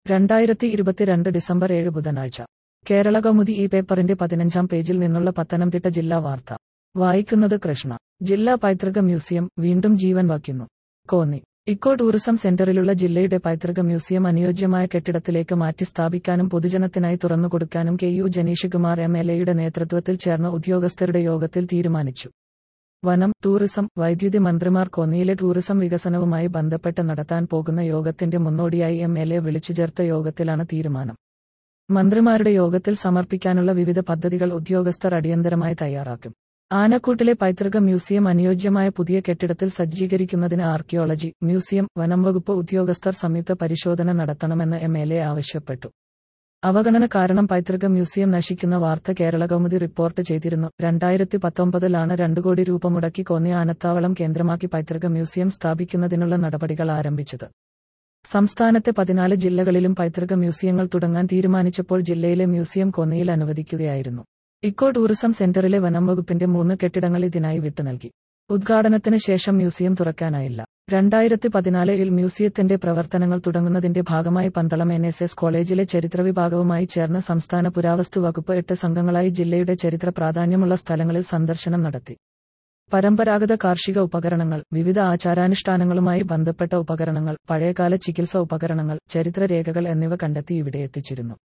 രണ്ടായിരത്തി ഇരുപത്തിരണ്ട് ഡിസംബർ ഏഴ് ബുധനാഴ്ച കേരള കൗമുദി ഈ പേപ്പറിന്റെ പതിനഞ്ചാം പേജിൽ നിന്നുള്ള പത്തനംതിട്ട ജില്ലാ വാർത്ത വായിക്കുന്നത് കൃഷ്ണ ജില്ലാ പൈതൃക മ്യൂസിയം വീണ്ടും ജീവൻ വയ്ക്കുന്നു കോന്നി ഇക്കോ ടൂറിസം സെന്ററിലുള്ള ജില്ലയുടെ പൈതൃക മ്യൂസിയം അനുയോജ്യമായ കെട്ടിടത്തിലേക്ക് മാറ്റി സ്ഥാപിക്കാനും പൊതുജനത്തിനായി തുറന്നുകൊടുക്കാനും K U Janeesh Kumar M L എയുടെ നേതൃത്വത്തിൽ ചേർന്ന ഉദ്യോഗസ്ഥരുടെ യോഗത്തിൽ തീരുമാനിച്ചു വനം ടൂറിസം വൈദ്യുതി മന്ത്രിമാർ കോന്നിയിലെ ടൂറിസം വികസനവുമായി ബന്ധപ്പെട്ട് നടത്താൻ പോകുന്ന യോഗത്തിന്റെ മുന്നോടിയായി എം എൽ എ വിളിച്ചു ചേർത്ത യോഗത്തിലാണ് തീരുമാനം മന്ത്രിമാരുടെ യോഗത്തിൽ സമർപ്പിക്കാനുള്ള വിവിധ പദ്ധതികൾ ഉദ്യോഗസ്ഥർ അടിയന്തരമായി തയ്യാറാക്കും ആനക്കൂട്ടിലെ പൈതൃക മ്യൂസിയം അനുയോജ്യമായ പുതിയ കെട്ടിടത്തിൽ സജ്ജീകരിക്കുന്നതിന് ആർക്കിയോളജി മ്യൂസിയം വനം വകുപ്പ് ഉദ്യോഗസ്ഥർ സംയുക്ത പരിശോധന നടത്തണമെന്ന് എം എൽ എ ആവശ്യപ്പെട്ടു അവഗണന കാരണം പൈതൃക മ്യൂസിയം നശിക്കുന്ന വാർത്ത കേരള കൗമുദി റിപ്പോർട്ട് ചെയ്തിരുന്നു രണ്ടായിരത്തി പത്തൊമ്പതിലാണ് രണ്ടു കോടി രൂപ മുടക്കി കോന്നി ആനത്താവളം കേന്ദ്രമാക്കി പൈതൃക മ്യൂസിയം സ്ഥാപിക്കുന്നതിനുള്ള നടപടികൾ ആരംഭിച്ചത് സംസ്ഥാനത്തെ പതിനാല് ജില്ലകളിലും പൈതൃക മ്യൂസിയങ്ങൾ തുടങ്ങാൻ തീരുമാനിച്ചപ്പോൾ ജില്ലയിലെ മ്യൂസിയം കോന്നിയിൽ അനുവദിക്കുകയായിരുന്നു ഇക്കോ ടൂറിസം സെന്ററിലെ വനം വകുപ്പിന്റെ മൂന്ന് കെട്ടിടങ്ങൾ ഇതിനായി വിട്ടു നൽകി ഉദ്ഘാടനത്തിന് ശേഷം മ്യൂസിയം തുറക്കാനായില്ല രണ്ടായിരത്തി പതിനാലിൽ മ്യൂസിയത്തിന്റെ പ്രവർത്തനങ്ങൾ തുടങ്ങുന്നതിന്റെ ഭാഗമായി പന്തളം എൻ എസ് എസ് കോളേജിലെ ചരിത്ര വിഭാഗവുമായി ചേർന്ന് സംസ്ഥാന പുരാവസ്തു വകുപ്പ് എട്ട് സംഘങ്ങളായി ജില്ലയുടെ ചരിത്ര പ്രാധാന്യമുള്ള സ്ഥലങ്ങളിൽ സന്ദർശനം നടത്തി പരമ്പരാഗത കാർഷിക ഉപകരണങ്ങൾ വിവിധ ആചാരാനുഷ്ഠാനങ്ങളുമായി ബന്ധപ്പെട്ട ഉപകരണങ്ങൾ പഴയകാല ചികിത്സ ഉപകരണങ്ങൾ ചരിത്രരേഖകൾ എന്നിവ കണ്ടെത്തി ഇവിടെ എത്തിച്ചിരുന്നു